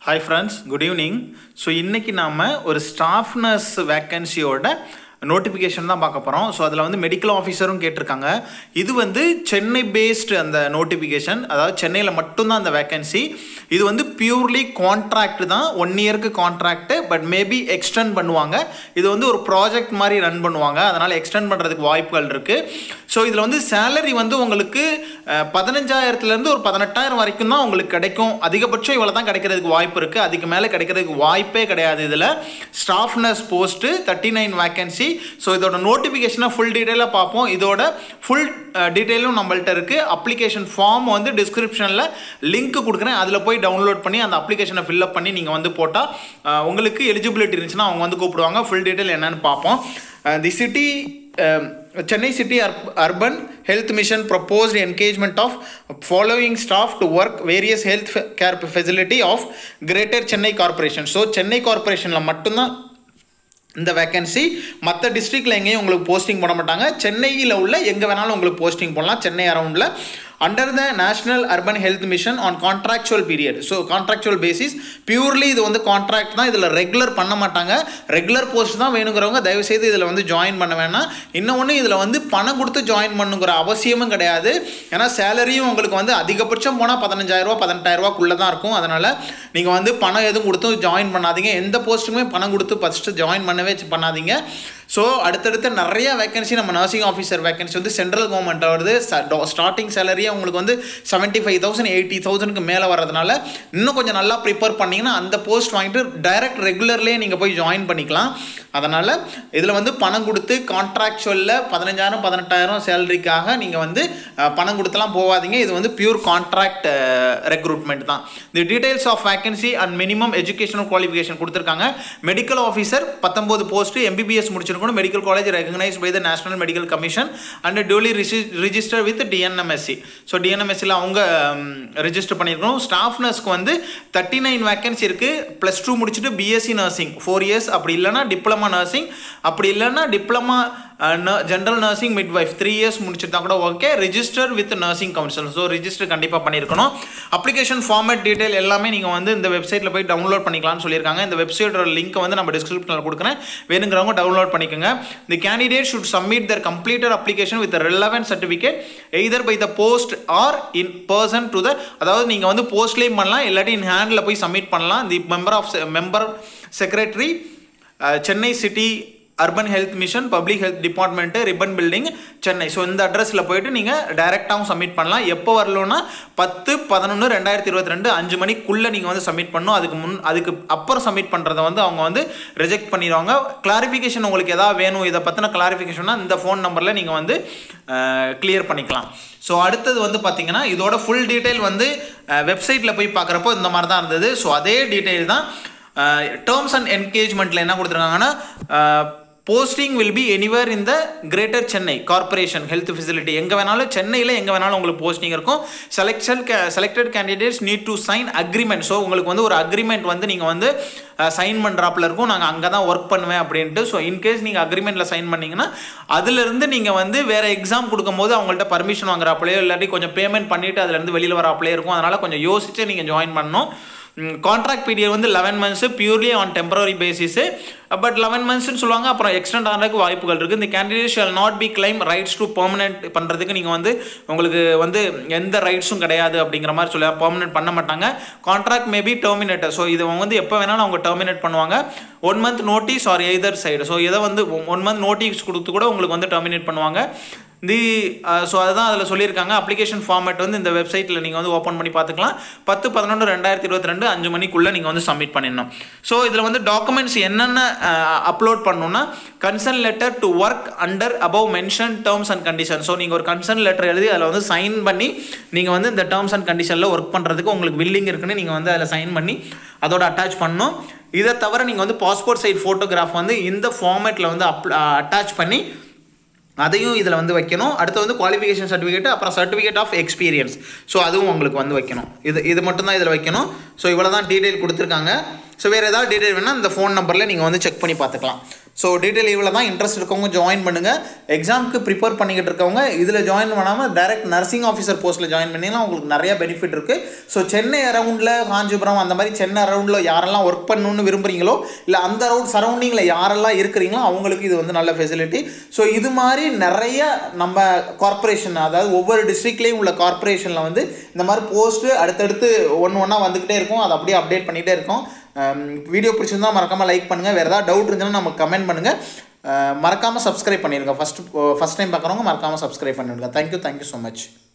Hi friends good evening so இன்றைக்கி நாம் ஒரு ஸ்டாஃப் நர்ஸ் வேக்கன்சியோட நோட்டிஃபிகேஷன் தான் பார்க்க போகிறோம் ஸோ அதில் வந்து மெடிக்கல் ஆஃபீஸரும் கேட்டிருக்காங்க இது வந்து சென்னை பேஸ்டு அந்த நோட்டிஃபிகேஷன் அதாவது சென்னையில் மட்டும்தான் அந்த வேக்கன்சி இது வந்து பியூர்லி கான்ட்ராக்ட் தான் ஒன் இயருக்கு கான்ட்ராக்ட் பட் மேபி எக்ஸ்டெண்ட் பண்ணுவாங்க இது வந்து ஒரு ப்ராஜெக்ட் மாதிரி ரன் பண்ணுவாங்க அதனால் எக்ஸ்டெண்ட் பண்ணுறதுக்கு வாய்ப்புகள் இருக்குது ஸோ இதில் வந்து சேலரி வந்து உங்களுக்கு அஹ், பதினஞ்சாயிரத்துலேருந்து ஒரு பதினெட்டாயிரம் வரைக்கும் தான் உங்களுக்கு கிடைக்கும் அதிகபட்சம் இவ்வளோ தான் கிடைக்கிறதுக்கு வாய்ப்பு இருக்குது அதுக்கு மேலே கிடைக்கிறதுக்கு வாய்ப்பே கிடையாது இதில் staff nurse post thirty nine vacancy so இதோட நோட்டிஃபிகேஷனை ஃபுல் டீட்டெயிலாக பார்ப்போம் இதோட ஃபுல் டீட்டெயிலும் நம்மள்ட்ட இருக்குது அப்ளிகேஷன் ஃபார்ம் வந்து டிஸ்கிரிப்ஷனில் லிங்க் கொடுக்குறேன் அதில் போய் டவுன்லோட் பண்ணி அந்த அப்ளிகேஷனை ஃபில்அப் பண்ணி நீங்கள் வந்து போட்டால் உங்களுக்கு எலிஜிபிலிட்டி இருந்துச்சுன்னா அவங்க வந்து கூப்பிடுவாங்க ஃபுல் டீட்டெயில் என்னன்னு பார்ப்போம் the city Chennai City Ur- Urban Health Mission proposed engagement of following staff to work various health fa- care facility of Greater Chennai Corporation. So Chennai கார்பரேஷனில் மட்டும்தான் இந்த வேக்கன்சி மற்ற டிஸ்ட்ரிக்டில் எங்கேயும் உங்களுக்கு போஸ்டிங் போட மாட்டாங்க சென்னையில் உள்ள எங்கே வேணாலும் உங்களுக்கு போஸ்டிங் போடலாம் சென்னை அரௌண்டில் under the national urban health mission on contractual period so contractual basis purely இது வந்து கான்ட்ராக்ட் தான் இதில் ரெகுலர் பண்ண மாட்டாங்க ரெகுலர் போஸ்ட் தான் வேணுங்கிறவங்க தயவுசெய்து இதில் வந்து ஜாயின் பண்ண வேணாம் இன்னொன்று இதில் வந்து பணம் கொடுத்து ஜாயின் பண்ணுங்கிற அவசியமும் கிடையாது ஏன்னா சேலரியும் உங்களுக்கு வந்து அதிகபட்சம் போனால் பதினஞ்சாயிரரூவா பதினெட்டாயிரரூவாக்குள்ளே தான் இருக்கும் அதனால் நீங்கள் வந்து பணம் எதுவும் கொடுத்து ஜாயின் பண்ணாதீங்க எந்த போஸ்ட்டுக்குமே பணம் கொடுத்து ஃபஸ்ட்டு ஜாயின் பண்ணவே பண்ணாதீங்க ஸோ அடுத்தடுத்து நிறைய வேகன்சி நம்ம நர்சிங் ஆஃபீஸர் வேகன்சி வந்து சென்ட்ரல் கவர்மெண்ட் வருது ஸ்டார்டிங் சேலரியே உங்களுக்கு வந்து செவன்ட்டி ஃபைவ் தௌசண்ட் எயிட்டி தௌசண்ட்க்கு மேலே வரதுனால இன்னும் கொஞ்சம் நல்லா ப்ரிப்பேர் பண்ணிங்கன்னா அந்த போஸ்ட் வாங்கிட்டு டைரக்ட் ரெகுலர்லேயே நீங்கள் போய் ஜாயின் பண்ணிக்கலாம் அதனால் இதில் வந்து பணம் கொடுத்து கான்ட்ராக்சுவலில் பதினஞ்சாயிரம் பதினெட்டாயிரம் சேலரிக்காக நீங்கள் வந்து அஹ், பணம் கொடுத்துலாம் போகாதீங்க இது வந்து பியூர் கான்ட்ராக்ட் ரெக்ரூட்மெண்ட் தான் the details of vacancy and minimum educational qualification கொடுத்துருக்காங்க மெடிக்கல் ஆஃபீஸர் பத்தொம்போது போஸ்ட்டு எம்பிபிஎஸ் முடிச்சிருக்கணும் medical college recognise by the national medical commission and duly register with TNMSC so டிஎன்எம்எஸ்சியில் அவங்க ரிஜிஸ்டர் பண்ணியிருக்கணும் ஸ்டாஃப் நர்ஸ்க்கு வந்து thirty nine vacancy இருக்குது plus two முடிச்சுட்டு பிஎஸ்சி நர்சிங் ஃபோர் இயர்ஸ் அப்படி இல்லைன்னா டிப்ளமா நர்சிங் அப்படி இல்லைன்னா diploma general nursing midwife three years முடிச்சிருந்தா கூட okay register with nursing council so register கண்டிப்பாக பண்ணியிருக்கணும் அப்ளிகேஷன் ஃபார்மேட் டீடைல் எல்லாமே நீங்கள் வந்து இந்த வெப்சைட்டில் போய் டவுன்லோட் பண்ணிக்கலாம்னு சொல்லியிருக்காங்க இந்த வெப்சைட்டோட லிங்க் வந்து நம்ம டிஸ்கிரிப்ஷனில் கொடுக்குறேன் வேணுங்கிறவங்க டவுன்லோட் பண்ணிக்கோங்க the candidate should submit the completed application with relevant certificate either by the post or in person to the அதாவது நீங்கள் வந்து போஸ்ட்லேயும் பண்ணலாம் இல்லாட்டி இன் ஹேண்டில் போய் சப்மிட் பண்ணலாம் the member of member secretary Chennai city urban health mission public health department Ripon Building Chennai so இந்த அட்ரஸில் போயிட்டு நீங்கள் டைரெக்டாகவும் சப்மிட் பண்ணலாம் எப்போ வரலன்னா பத்து பதினொன்று ரெண்டாயிரத்தி இருபத்தி ரெண்டு அஞ்சு மணிக்குள்ளே நீங்கள் வந்து சப்மிட் பண்ணணும் அதுக்கு முன் அதுக்கு அப்புறம் சப்மிட் பண்ணுறத வந்து அவங்க வந்து ரிஜெக்ட் பண்ணிடுவாங்க கிளாரிஃபிகேஷன் உங்களுக்கு எதாவது வேணும் இதை பற்றின கிளாரிஃபிகேஷன்னா இந்த ஃபோன் நம்பரில் நீங்கள் வந்து கிளியர் பண்ணிக்கலாம் ஸோ அடுத்தது வந்து பார்த்தீங்கன்னா இதோட ஃபுல் டீட்டெயில் வந்து வெப்சைட்டில் போய் பார்க்குறப்போ இந்த மாதிரி தான் இருந்தது ஸோ அதே டீட்டெயில் தான் டேர்ம்ஸ் அண்ட் என்கேஜ்மெண்ட்டில் என்ன கொடுத்துருக்காங்கன்னா போஸ்டிங் வில் பி எனிவேர் இந்த Greater Chennai Corporation health facility எங்கே வேணாலும் சென்னையில் எங்கே வேணாலும் உங்களுக்கு போஸ்டிங் இருக்கும் selection selected candidates need to sign agreement so உங்களுக்கு வந்து ஒரு அக்ரிமெண்ட் வந்து நீங்கள் வந்து சைன் பண்ணுறாப்புல இருக்கும் நாங்கள் அங்கே தான் ஒர்க் பண்ணுவேன் அப்படின்ட்டு ஸோ இன்கேஸ் நீங்கள் அக்ரிமெண்ட்டில் சைன் பண்ணீங்கன்னா அதுலேருந்து நீங்கள் வந்து வேறு எக்ஸாம் கொடுக்கும்போது அவங்கள்ட்ட பர்மிஷன் வாங்குறாப்புலையோ இல்லாட்டி கொஞ்சம் பேமெண்ட் பண்ணிவிட்டு அதுலேருந்து வெளியில் வராப்புலையே இருக்கும் அதனால் கொஞ்சம் யோசிச்சு நீங்கள் ஜாயின் பண்ணணும் கான்ட்ராக்ட் பீரியட் வந்து eleven months purely on temporary basis but eleven மந்த்ஸ்னு சொல்லுவாங்க அப்புறம் எக்ஸ்டெண்ட் ஆகிறதுக்கு வாய்ப்புகள் இருக்குது இந்த candidate shall not be claim rights to permanent பண்ணுறதுக்கு நீங்கள் வந்து உங்களுக்கு வந்து எந்த ரைட்ஸும் கிடையாது அப்படிங்கிற மாதிரி சொல்லி பெர்மனெண்ட் பண்ண மாட்டாங்க கான்ட்ராக்ட் மேபி டெர்மினேட்டர் ஸோ இது அவங்க வந்து எப்போ வேணாலும் அவங்க டெர்மினேட் பண்ணுவாங்க one month notice or either side so இதை வந்து ஒன் மந்த் நோட்டீஸ் கொடுத்து கூட உங்களுக்கு வந்து டெர்மினேட் பண்ணுவாங்க தி ஸோ அதுதான் அதில் சொல்லியிருக்காங்க அப்ளிகேஷன் ஃபார்மேட் வந்து இந்த வெப்சைட்டில் நீங்கள் வந்து ஓப்பன் பண்ணி பார்த்துக்கலாம் பத்து பதினொன்று ரெண்டாயிரத்தி இருபத்தி ரெண்டு அஞ்சு மணிக்குள்ளே நீங்கள் வந்து சப்மிட் பண்ணிடணும் ஸோ இதில் வந்து டாக்குமெண்ட்ஸ் என்னென்ன அப்லோட் பண்ணணும்னா concern letter to work under above mention terms and condition so நீங்கள் ஒரு கன்சர்ன் லெட்டர் எழுதி அதில் வந்து சைன் பண்ணி நீங்கள் வந்து இந்த டேர்ம்ஸ் அண்ட் கண்டிஷனில் ஒர்க் பண்ணுறதுக்கு உங்களுக்கு வில்லிங் இருக்குன்னு நீங்கள் வந்து அதில் சைன் பண்ணி அதோட அட்டாச் பண்ணணும் இதை தவிர நீங்கள் வந்து பாஸ்போர்ட் சைட் ஃபோட்டோகிராஃப் வந்து இந்த ஃபார்மேட்டில் வந்து அப் அட்டாச் பண்ணி அதையும் இதில் வந்து வைக்கணும் அடுத்து வந்து குவாலிஃபிகேஷன் சர்டிஃபிகேட் அப்புறம் சர்டிஃபிகேட் ஆஃப் எக்ஸ்பீரியன்ஸ் ஸோ அதுவும் உங்களுக்கு வந்து வைக்கணும் இது இது மட்டும் தான் இதில் வைக்கணும் ஸோ இவ்வளோ தான் டீட்டெயில் கொடுத்துருக்காங்க ஸோ வேறு ஏதாவது டீட்டெயில் வேணால் இந்த ஃபோன் நம்பரில் நீங்கள் வந்து செக் பண்ணி பார்த்துக்கலாம் ஸோ டீட்டெயில் இவ்வளோ தான் இன்ட்ரெஸ்ட் இருக்கவங்க ஜாயின் பண்ணுங்கள் எக்ஸாமுக்கு ப்ரிப்பேர் பண்ணிக்கிட்டு இருக்கவங்க இதில் ஜாயின் பண்ணாமல் டைரக்ட் நர்சிங் ஆஃபீஸர் போஸ்ட்டில் ஜாயின் பண்ணிங்கன்னா உங்களுக்கு நிறைய பெனிஃபிட் இருக்குது ஸோ சென்னை அரவுண்டில் காஞ்சிபுரம் அந்த மாதிரி சென்னை அரவுண்டில் யாரெல்லாம் ஒர்க் பண்ணணும்னு விரும்புகிறீங்களோ இல்லை அந்த அரவுண்ட் சரௌண்டிங்கில் யாரெல்லாம் இருக்கிறீங்களோ அவங்களுக்கு இது வந்து நல்ல ஃபெசிலிட்டி ஸோ இது மாதிரி நிறைய நம்ம கார்ப்பரேஷன் அதாவது ஒவ்வொரு டிஸ்ட்ரிக்ட்லேயும் உள்ள கார்ப்பரேஷனில் வந்து இந்த மாதிரி போஸ்ட்டு அடுத்தடுத்து ஒன்று ஒன்றா வந்துக்கிட்டே இருக்கும் அதை அப்படியே அப்டேட் பண்ணிகிட்டே இருக்கும் வீடியோ பிடிச்சிருந்தா மறக்காமல் லைக் பண்ணுங்கள் வேறு ஏதாவது டவுட் இருந்துச்சுன்னா நமக்கு கமெண்ட் பண்ணுங்கள் மறக்காமல் சப்ஸ்கிரைப் பண்ணிடுங்க ஃபஸ்ட்டு ஃபஸ்ட் டைம் பார்க்குறவங்க மறக்காமல் சப்ஸ்கிரைப் பண்ணிடுங்க தேங்க்யூ தேங்க்யூ ஸோ மச்